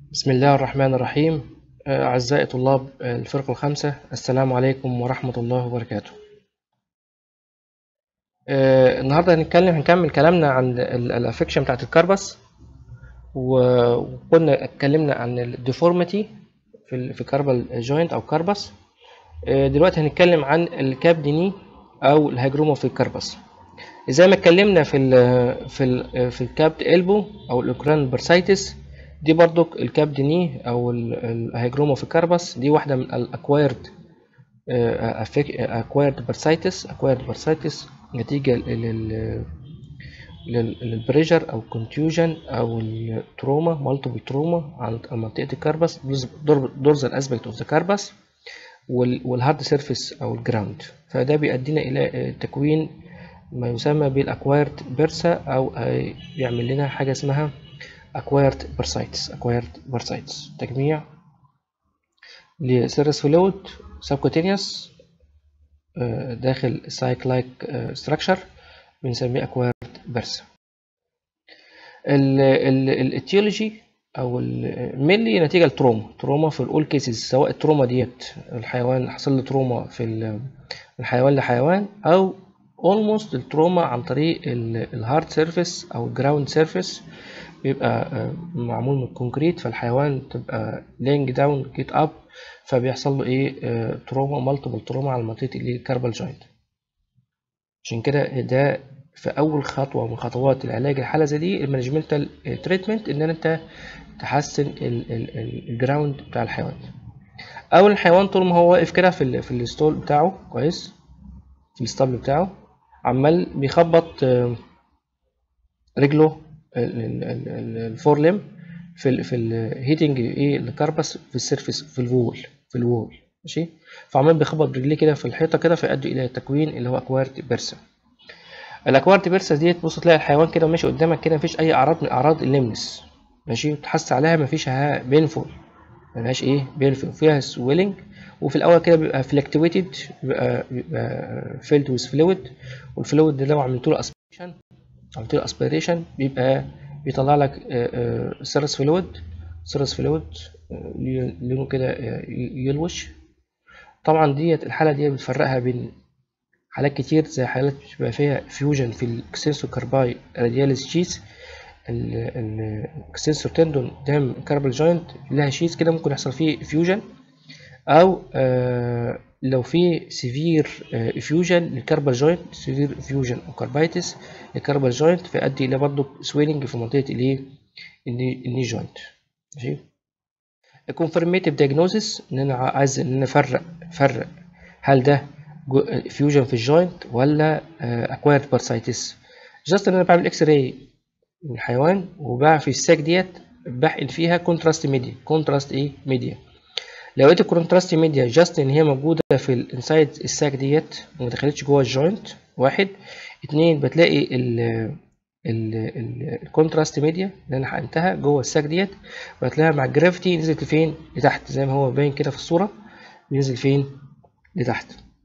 بسم الله الرحمن الرحيم أعزائي طلاب الفرقة الخامسة السلام عليكم ورحمة الله وبركاته النهاردة هنتكلم هنكمل كلامنا عن الافكشن بتاعت الكربس وكنا اتكلمنا عن الديفورميتي في في كاربال جوينت او كربس دلوقتي هنتكلم عن الكاب ديني او الهيجروما في الكربس زي ما اتكلمنا في ال في ال في الكابت البو او الاوكران برسايتس دي برضو الكاب ديني او الهيجروما في الكربس دي واحده من الاكوايرد اكوايرد برسايتس اكوايرد برسايتس نتيجه لل للبريشر او كونتيوجن او التروما مالتيبل تروما على منطقه الكربس دورزال اسبكت اوف ذا كربس والهارد سيرفيس او الجراوند فده بيؤدينا الى تكوين ما يسمى بالاكوايرد بيرسا او يعمل لنا حاجه اسمها acquired bursitis acquired bursitis تجميع لسيرس فلويد subcutaneous داخل cyclic structure بنسميه acquired bursa الاتيولوجي او مينلي نتيجه لتروما تروما في الاول كيسز سواء التروما ديت الحيوان حصل له تروما في الحيوان لحيوان او almost التروما عن طريق الهارد سيرفيس او الجراوند سيرفيس بيبقى معمول من الكونكريت فالحيوان تبقى laying down get up فبيحصل له ايه تروما مالتيبل تروما على منطقه اللي الكاربال جوينت عشان كده ده في اول خطوه من خطوات العلاج الحاله زي دي المانجمنتال تريتمنت ان انت تحسن الجراوند بتاع الحيوان او الحيوان طول ما هو واقف كده في في الستول بتاعه كويس في الستابل بتاعه عمال بيخبط رجله الفور ليم في ال في الهيتنج ايه الكربس في السيرفيس في الوول في الوول ماشي فعمال بيخبط برجليه كده في الحيطه كده فيؤدي الى تكوين اللي هو اكوارت بيرسا الاكوارت بيرسا ديت بص تلاقي الحيوان كده ماشي قدامك كده مفيش اي اعراض من اعراض الليمنس ماشي تحس عليها مفيش بينفول ملهاش ايه بينفول فيها سويلنج وفي الاول كده بيبقى فلكتويتد بيبقى بيبقى فيلد ويز فلويد والفلويد ده لو عملت له اسبيريشن عملت له اسبيريشن بيبقى بيطلع لك سيرس فلويد سيرس فلويد لونه كده يلوش طبعا ديت الحاله دي بتفرقها بين حالات كتير زي حالات بيبقى فيها فيوجن في الاكسنسور كارباي رادياليس شيز الاكسنسور تندون قدام كاربال جوينت لها شيز كده ممكن يحصل فيه فيوجن او آه لو في سيفير افيوجن للكاربال جوينت سيفير افيوجن او كاربايتس للكاربال جوينت فيؤدي الى برضه سويلنج في منطقه الايه الني جوينت ماشي الكونفرميتيف دايجنوزس ان انا عايز ان انا افرق افرق هل ده فيوجن في الجوينت ولا اكوايرد بارسايتس جاست ان انا بعمل اكس راي من الحيوان وبقى في الساك ديت بحقن فيها كونتراست ميديا كونتراست ايه ميديا لو لقيت الكونتراست ميديا جاست ان هي موجوده في الانسايد الساك ديت وما دخلتش جوه الجوينت واحد اتنين بتلاقي ال الكونتراست ميديا اللي انا حقنتها جوه الساك ديت بتلاقيها مع الجرافيتي نزلت لفين لتحت زي ما هو باين كده في الصوره بينزل فين لتحت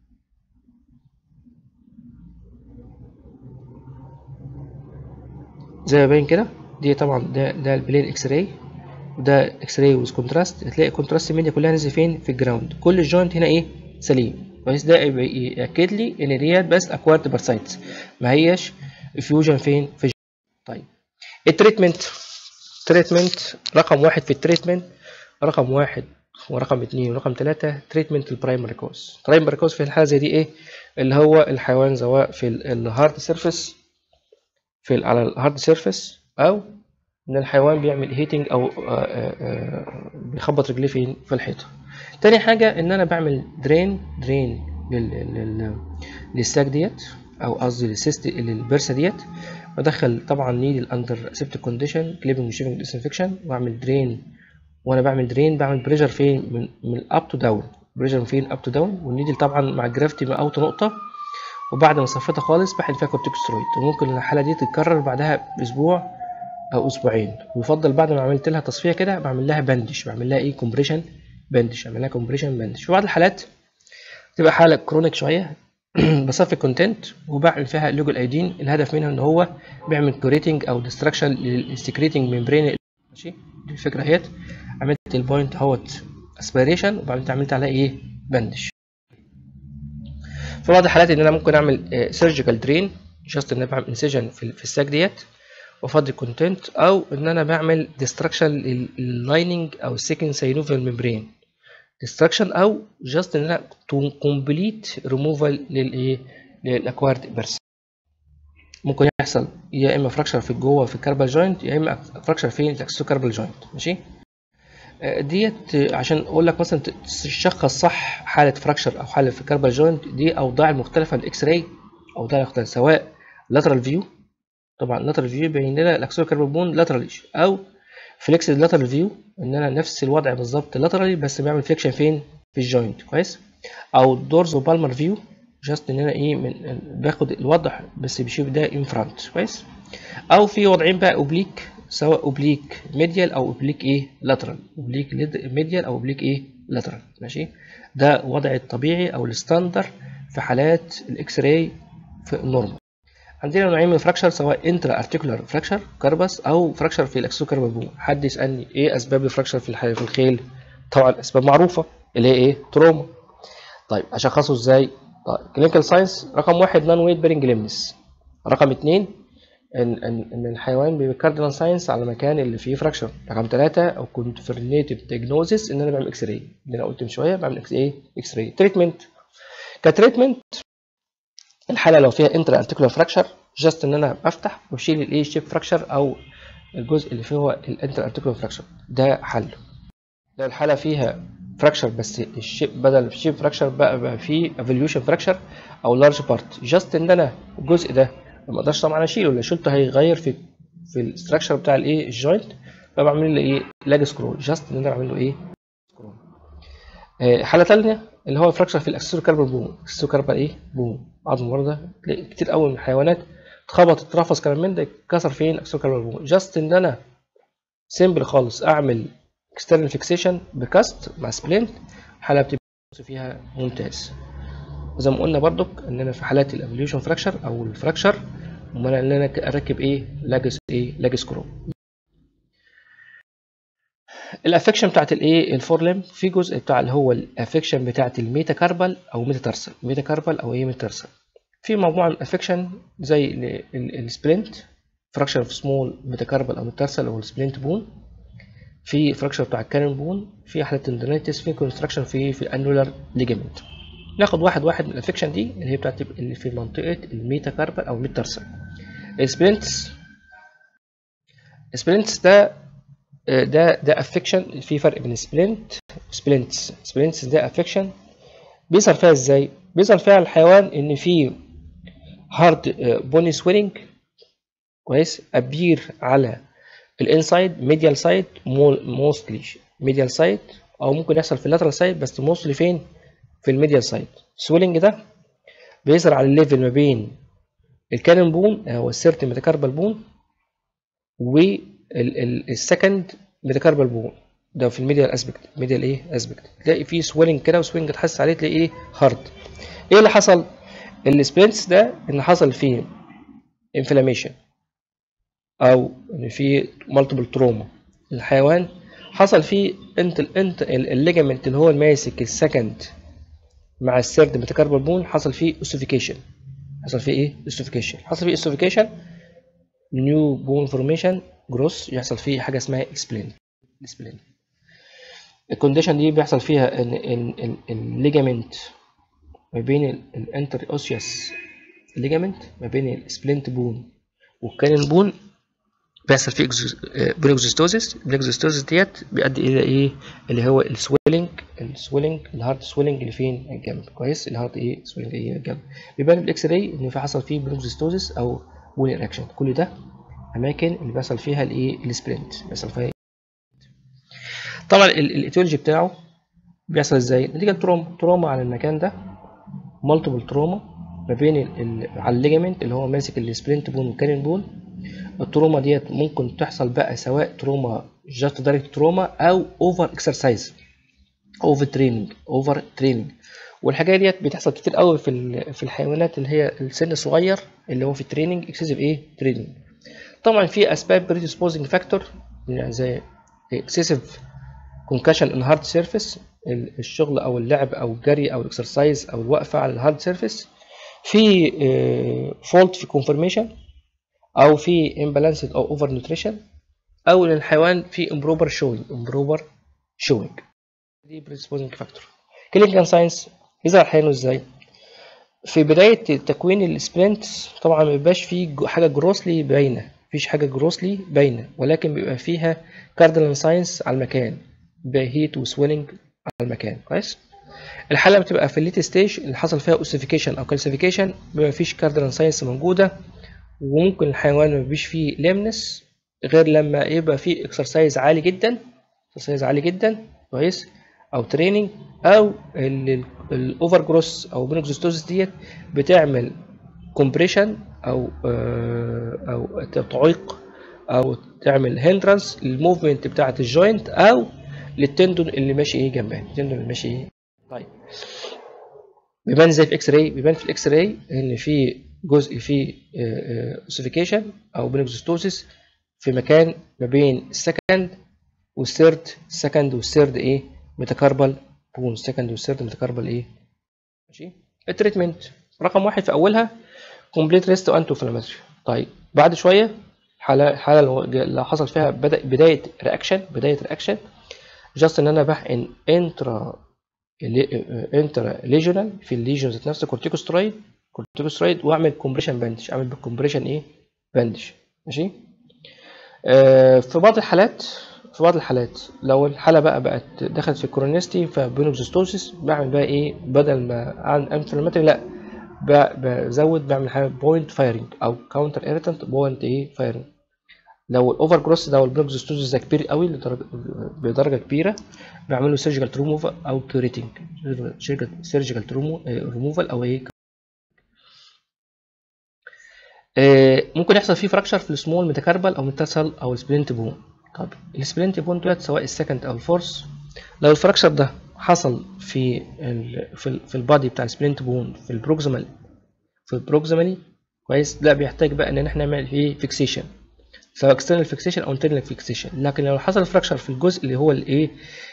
زي ما باين كده دي طبعا ده ده البلين اكس راي وده اكس راي ويز كونتراست هتلاقي الكونتراست ميديا كلها نازله فين في الجراوند كل الجوينت هنا ايه سليم كويس ده ياكد لي ان ديت بس اكوارد بارسايتس ما هياش فيوجن فين في الجوينت. طيب التريتمنت تريتمنت رقم واحد في التريتمنت رقم واحد ورقم اتنين ورقم تلاتة تريتمنت البرايمري كوز البرايمري كوز في الحالة زي دي ايه اللي هو الحيوان سواء في الهارد سيرفيس في على الهارد سيرفيس او ان الحيوان بيعمل هيتنج او آآ آآ بيخبط رجليه فين في الحيطه تاني حاجه ان انا بعمل درين درين لل لل للساك ديت او قصدي للسيست للبرسه ديت بدخل طبعا نيدل اندر اسيبتيك كونديشن كليبنج وشيفنج ديسانفكشن واعمل درين وانا بعمل درين بعمل بريشر فين من من اب تو داون بريشر فين اب تو داون والنيدل طبعا مع الجرافتي من اوت نقطه وبعد ما صفيتها خالص بحقن فيها كورتيكوسترويد وممكن الحاله دي تتكرر بعدها باسبوع او اسبوعين ويفضل بعد ما عملت لها تصفيه كده بعمل لها بندش بعمل لها ايه كومبريشن بندش بعمل لها كومبريشن بندش في بعض الحالات تبقى حاله كرونيك شويه بصفي كونتنت وبعمل فيها لوجو الايدين الهدف منها ان هو بيعمل كوريتنج او ديستراكشن للسكريتنج ممبرين ماشي دي الفكره اهيت عملت البوينت اهوت اسبيريشن وبعدين عملت عليها ايه بندش في بعض الحالات ان انا ممكن اعمل سيرجيكال درين جاست ان انا بعمل انسيجن في, في الساك ديت وافضي الكونتنت او ان انا بعمل ديستراكشن لللايننج او السكند سينوفيال ميمبرين ديستراكشن او جاست ان انا كومبليت ريموفال للايه للاكوارد بيرسون ممكن يحصل يا اما فراكشر في جوه في الكاربال جوينت يا اما فراكشر في الاكسو كاربال جوينت ماشي ديت عشان اقول لك مثلا تشخص صح حاله فراكشر او حاله في الكاربال جوينت دي اوضاع المختلفه الاكس راي اوضاع مختلفه سواء لاترال فيو طبعا لاترال فيو بيبين لنا الاكسو كاربال بون لاترال او فليكس لاترال فيو ان انا نفس الوضع بالظبط لاترالي بس بعمل فليكشن فين في الجوينت كويس او دورزو بالمر فيو جاست ان انا ايه من باخد الوضع بس بشوف ده ان فرونت كويس او في وضعين بقى اوبليك سواء اوبليك ميديال او اوبليك ايه لاترال اوبليك ميديال او اوبليك ايه لاترال ماشي ده وضع الطبيعي او الستاندر في حالات الاكس راي في النورمال عندنا نوعين من الفراكشر سواء انترا ارتيكولار فراكشر كربس او فراكشر في الاكسو كاربال حد يسالني ايه اسباب الفراكشر في الحي... في الخيل طبعا اسباب معروفه اللي هي ايه تروما طيب اشخصه ازاي طيب كلينيكال ساينس رقم واحد نون ويت بيرنج ليمنس رقم اتنين ان ان ان الحيوان بيبقى كاردينال ساينس على المكان اللي فيه فراكشر رقم ثلاثة او كونفرنيتيف دياجنوزيس ان انا بعمل اكس راي اللي انا قلت من شويه بعمل اكس ايه اكس راي تريتمنت كتريتمنت الحاله لو فيها انترا ارتيكولار فراكشر جاست ان انا بفتح واشيل الايه شيب فراكشر او الجزء اللي فيه هو الانترا ارتيكولار فراكشر ده حل لو الحاله فيها فراكشر بس الشيب بدل الشيب فراكشر بقى بقى فيه افوليوشن فراكشر او لارج بارت جاست ان انا الجزء ده ما اقدرش طبعا اشيله لو شلته هيغير في في الاستراكشر بتاع الايه الجوينت فبعمل له ايه لاج سكرول جاست ان انا بعمل له ايه سكرول آه حاله ثانيه اللي هو فراكشر في الاكسسور كاربال بون الاكسسور كاربال ايه بون عظم برضه تلاقي كتير قوي من الحيوانات اتخبط اترفس كلام من ده اتكسر فين الاكسسور كاربال بون جاست ان انا سيمبل خالص اعمل اكسترنال فيكسيشن بكاست مع سبلنت الحاله بتبقى فيها ممتاز وزي ما قلنا برضك ان انا في حالات الافوليوشن فراكشر او الفراكشر امال ان انا اركب ايه لاجس ايه لاج سكرو الافكشن بتاعت الايه الفورلم في جزء بتاع اللي هو الافكشن بتاعت الميتاكاربال او ميتاتارسل ميتاكاربال او ايه ميتاتارسل في مجموعه من الافكشن زي السبلنت فراكشر في سمول ميتاكاربال او ميتاتارسل او السبلنت بون في فراكشر بتاع الكارن بون في حاله تندونيتس في كونستراكشن في في الانولار ليجمنت ناخد واحد واحد من الافكشن دي اللي هي بتاعت اللي في منطقه الميتاكاربال او الميتارسل السبلنتس السبلنتس ده ده ده افكشن في فرق بين سبلنت وسبلنتس سبلنتس ده افكشن بيظهر فيها ازاي بيظهر فيها الحيوان ان في هارد بوني سويلنج كويس ابير على الانسايد ميديال سايد موستلي ميديال سايد او ممكن يحصل في اللاترال سايد بس موستلي فين في الميديال سايد السويلنج ده بيظهر على الليفل ما بين الكانن بون هو السيرت ميتاكاربال بون والسكند ميتاكاربال بون ده في الميديال اسبكت ميديال ايه اسبكت تلاقي فيه سويلنج كده وسوينج تحس عليه تلاقي ايه هارد ايه اللي حصل السبلنتس ده ان حصل فيه انفلاميشن او ان في مالتيبل تروما الحيوان حصل فيه انت انت الليجامنت اللي هو الماسك السكند مع السيرد ميتاكاربال بون حصل فيه اوسيفيكيشن حصل فيه ايه اوسيفيكيشن حصل فيه اوسيفيكيشن نيو بون فورميشن جروس يحصل فيه حاجه اسمها اكسبلين اكسبلين الكونديشن دي بيحصل فيها ان ان الليجامنت ما بين الانتر اوسيوس الليجامنت ما بين السبلنت بون والكانن بون بيحصل فيه بلوكزيستوزيس البلوكزيستوزيس ديت بيؤدي الى ايه اللي هو السويلنج السويلنج الهارد سويلنج اللي فين الجنب كويس الهارد ايه سويلنج ايه الجنب بيبان بالاكس راي ان في حصل فيه بلوكزيستوزيس او بول اكشن كل ده اماكن اللي بيحصل فيها الايه السبلنت بيحصل فيها طبعا الايتيولوجي بتاعه بيحصل ازاي نتيجه تروما تروما على المكان ده مالتيبل تروما ما بين ال على الليجامنت اللي هو ماسك السبلنت بون والكارين بون التروما ديت ممكن تحصل بقى سواء تروما جاست دايركت تروما او اوفر اكسرسايز اوفر تريننج اوفر تريننج والحاجه ديت بتحصل كتير قوي في في الحيوانات اللي هي السن الصغير اللي هو في التريننج اكسسيف ايه تريننج طبعا في اسباب بريديسبوزنج فاكتور يعني زي excessive concussion in hard surface ال- الشغل او اللعب او الجري او الاكسرسايز او الوقفه على الهارد سيرفيس في فولت في كونفرميشن او في imbalance او اوفر نيوتريشن او ان الحيوان في improper showing improper showing دي predisposing factor clinical signs يظهر حيوانه ازاي في بداية تكوين السبرنت طبعا ما بيبقاش فيه جو- حاجة جروسلي باينة مفيش حاجة جروسلي باينة ولكن بيبقى فيها كاردينال ساينس على المكان بهيت وسويلنج على المكان كويس الحالة بتبقى في الليت ستيج اللي حصل فيها اوسيفيكيشن او كالسيفيكيشن بيبقى مفيش كاردينال ساينس موجودة وممكن الحيوان ما بيبقاش فيه لامنس غير لما يبقى فيه اكسرسايز عالي جدا اكسرسايز عالي جدا كويس او تريننج او الاوفر جروس او بنكزوستوزيس ديت بتعمل كومبريشن او آه، او تعيق او تعمل هندرنس للموفمنت بتاعه الجوينت او للتندون اللي ماشي ايه جنبها التندون اللي ماشي ايه طيب بيبان ازاي في اكس راي بيبان في الاكس راي ان في جزء فيه اوسيفيكيشن او بنكزوستوزيس في مكان ما بين السكند والثيرد السكند والثيرد ايه ميتاكاربال بون السكند والثيرد ميتاكاربال ايه ماشي التريتمنت رقم واحد في اولها كومبليت ريست وانتو انفلاماتوري طيب بعد شويه حاله الحاله اللي اللي حصل فيها بدا بدايه رياكشن بدايه رياكشن جاست ان انا بحقن انترا انترا ليجونال في الليجن ذات نفسه كورتيكوسترويد كورتيكوسترويد واعمل كومبريشن باندج اعمل بالكومبريشن ايه باندج ماشي آه في بعض الحالات في بعض الحالات لو الحاله بقى بقت دخلت في الكورونيستي فبينوكسيستوسيس بعمل بقى ايه بدل ما عن انفلاماتوري لا ب- بزود بعمل حاجه بوينت فايرنج او كاونتر ايريتنت بوينت ايه فايرنج لو الاوفر جروس ده والبروكسيستوزيس ده كبير قوي لدرجه بدرجه كبيره بعمله سيرجيكال ريموفال او كيوريتنج سيرجيكال ريموفال او ايه آه، ممكن يحصل فيه فراكشر في السمول ميتاكاربال او ميتاسل او السبلنت بون طب السبلنت بون دولت سواء السكند او الفورس لو الفراكشر ده حصل في ال في, ال في البادي بتاع السبلنت بون في البروكسيمال في البروكسيمالي كويس لا بيحتاج بقى ان احنا نعمل فيه فيكسيشن سواء اكسترنال فيكسيشن او انترنال فيكسيشن لكن لو حصل فراكشر في الجزء اللي هو الايه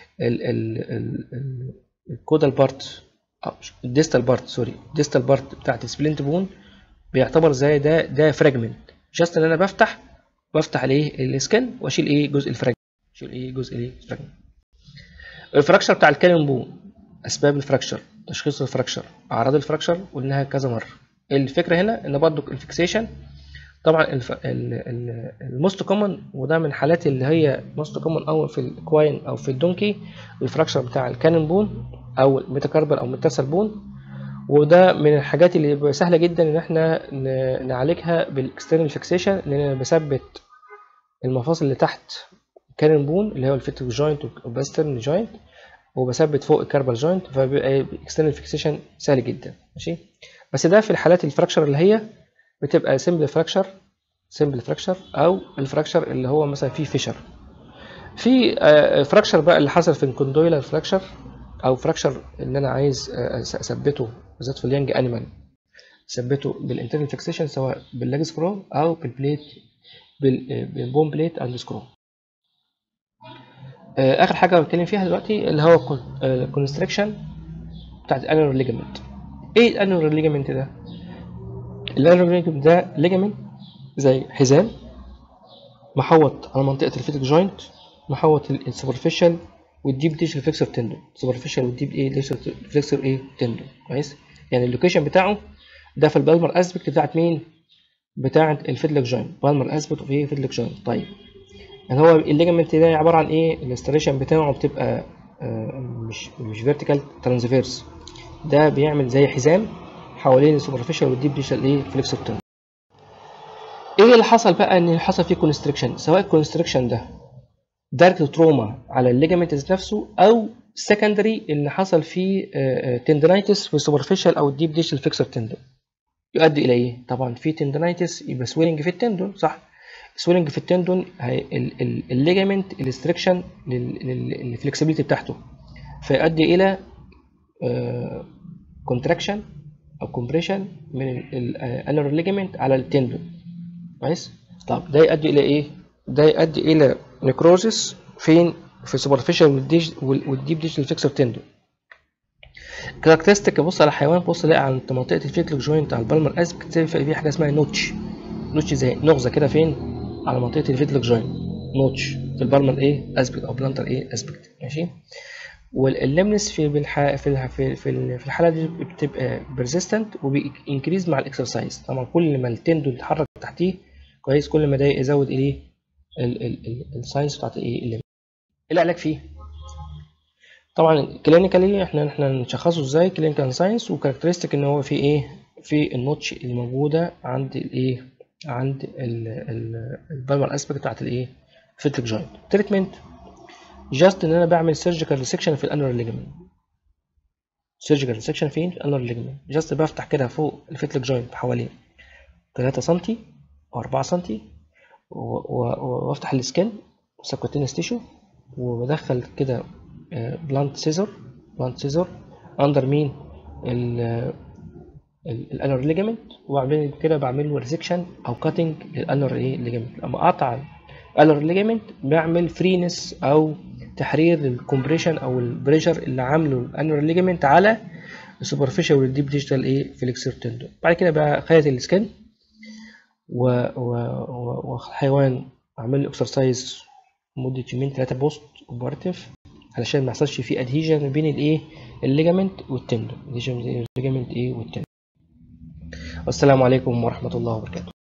الكودال بارت الديستال بارت سوري الديستال بارت بتاعت السبلنت بون بيعتبر زي ده ده فراجمنت جاست ان انا بفتح بفتح الايه السكن واشيل ايه جزء الفراجمنت اشيل ايه جزء الايه الفراجمنت الفراكشر بتاع الكاليوم بون اسباب الفراكشر تشخيص الفراكشر اعراض الفراكشر قلناها كذا مره الفكره هنا ان برضو الفيكسيشن طبعا الموست كومن وده من الحالات اللي هي موست كومن او في الكواين او في الدونكي الفراكشر بتاع الكانون بون او الميتاكاربال او ميتاسل بون وده من الحاجات اللي بيبقى سهله جدا ان احنا ن- نعالجها بالاكسترنال فيكسيشن لان انا بثبت المفاصل اللي تحت الكانون بون اللي هو الفيتك جوينت والباسترن جوينت وبثبت فوق الكاربال جوينت فبيبقى اكسترنال فيكسيشن سهل جدا ماشي بس ده في الحالات الفراكشر اللي هي بتبقى سمبل فراكشر سمبل فراكشر او الفراكشر اللي هو مثلا فيه فيشر في فراكشر بقى اللي حصل في الكوندويلر فراكشر او فراكشر اللي انا عايز آه، أس- اثبته بالذات في اليانج انيمال اثبته بالانترنال فيكسيشن سواء باللاج سكرو او بالبليت بال- آه، بالبون بليت اند سكرو آه، اخر حاجه بتكلم فيها دلوقتي اللي هو الكونستريكشن بتاعت الانور ليجامنت ايه الانور ليجامنت ده الانور ليجامنت ده ليجامنت زي حزام محوط على منطقه الفيتك جوينت محوط السوبرفيشال والديب ديش ريفلكسور تندون سوبرفيشال والديب ايه ديش ريفلكسور ايه تندون كويس يعني اللوكيشن بتاعه ده في البالمر اسبكت بتاعت مين بتاعت الفيدلك جوينت بالمر اسبكت وفي فيدلك جوينت طيب يعني هو الليجامنت ده عباره عن ايه الاستريشن بتاعه بتبقى آه، مش مش فيرتيكال ترانسفيرس ده بيعمل زي حزام حوالين السوبرفيشال والديب ديشال ايه فليكسور تندون ايه اللي حصل بقى ان حصل فيه كونستريكشن سواء الكونستريكشن ده دايركت تروما على الليجامنت ذات نفسه او سكندري اللي حصل فيه تندنايتس في السوبرفيشال او الديب ديشال فيكسر تندون يؤدي الى ايه طبعا في تندنايتس يبقى سويلنج في التندون صح سويلنج في التندون الليجامنت الاستريكشن للفلكسبيليتي بتاعته فيؤدي الى كونتراكشن او كومبريشن من الانر ليجامنت على التندون كويس طب ده يؤدي الى ايه ده يؤدي الى نكروزس فين في السوبرفيشال والديب ديجيتال فيكسر تندون كاركترستيك ابص على حيوان بص الاقي عند منطقه الفيكليك جوينت على البالمر اسك تلاقي في حاجه اسمها نوتش نوتش زي نغزه كده فين على منطقه الفيكليك جوينت نوتش في البالمر ايه اسبكت او بلانتر ايه اسبكت ماشي واللمنس في بالح... في الح... في في الحاله دي بتبقى بيرسيستنت وبينكريز مع الاكسرسايز طبعا كل ما التندون يتحرك تحتيه كويس كل ما ده يزود ايه السايز بتاعت ايه اللمنس ايه العلاج فيه طبعا كلينيكالي احنا احنا نشخصه ازاي كلينيكال ساينس وكاركترستيك ان هو في ايه في النوتش الموجوده عند الايه عند البالمر اسبكت بتاعت الايه فيتك جوينت تريتمنت جاست ان انا بعمل سيرجيكال ريسكشن في الانر ليجمنت سيرجيكال ريسكشن فين في الانر ليجمنت جاست بفتح كده فوق الفيتلك جوينت حوالي 3 سم او 4 سم وافتح السكن سبكوتينس تيشو وبدخل كده بلانت سيزر بلانت سيزر اندر مين الانر ليجمنت وبعدين كده بعمل له ريسكشن او كاتنج للانر ايه ليجمنت لما اقطع الانر ليجمنت بعمل فرينس او تحرير الكومبريشن او البريشر اللي عامله الانر ليجمنت على السوبرفيشال والديب ديجيتال ايه فليكسر تندون بعد كده بقى خيط السكن وحيوان اعمل له اكسرسايز مده يومين ثلاثه بوست اوبرتيف علشان ما يحصلش فيه ادهيجن بين الايه الليجامنت والتندون الليجامنت ايه والتندون والسلام عليكم ورحمه الله وبركاته